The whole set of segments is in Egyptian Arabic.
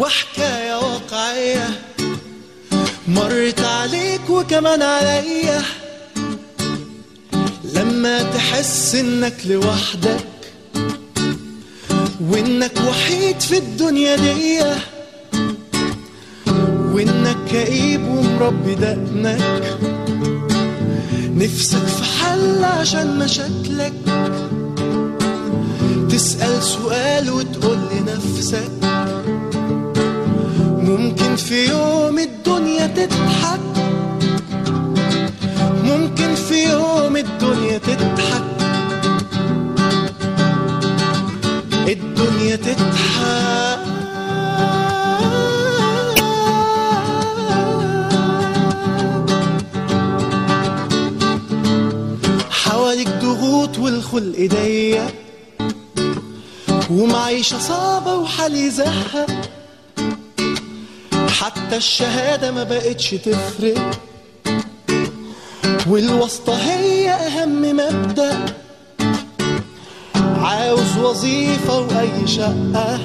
وحكاية واقعية مرت عليك وكمان عليا لما تحس انك لوحدك وانك وحيد في الدنيا دي وانك كئيب ومربي دقنك نفسك في حل عشان مشاكلك تسأل سؤال وتقول لنفسك ممكن في يوم الدنيا تضحك ممكن في يوم الدنيا تضحك الدنيا تضحك حواليك ضغوط والخلق ضيق ومعيشة صعبة وحال يزهق حتى الشهادة ما بقتش تفرق والواسطة هي أهم مبدأ عاوز وظيفة وأي شقة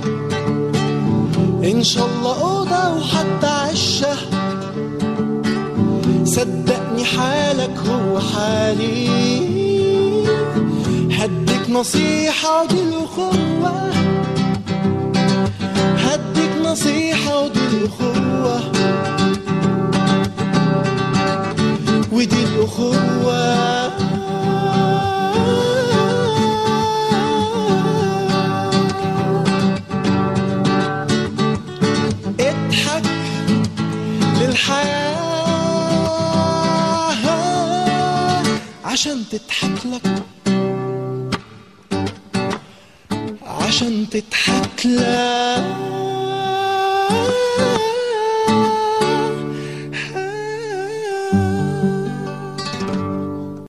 إن شاء الله أوضة وحتى عشة صدقني حالك هو حالي هديك نصيحة ودي الأخوة هديك نصيحة ودي الأخوة ودي الأخوة اضحك للحياة عشان تضحك لك عشان تضحك لك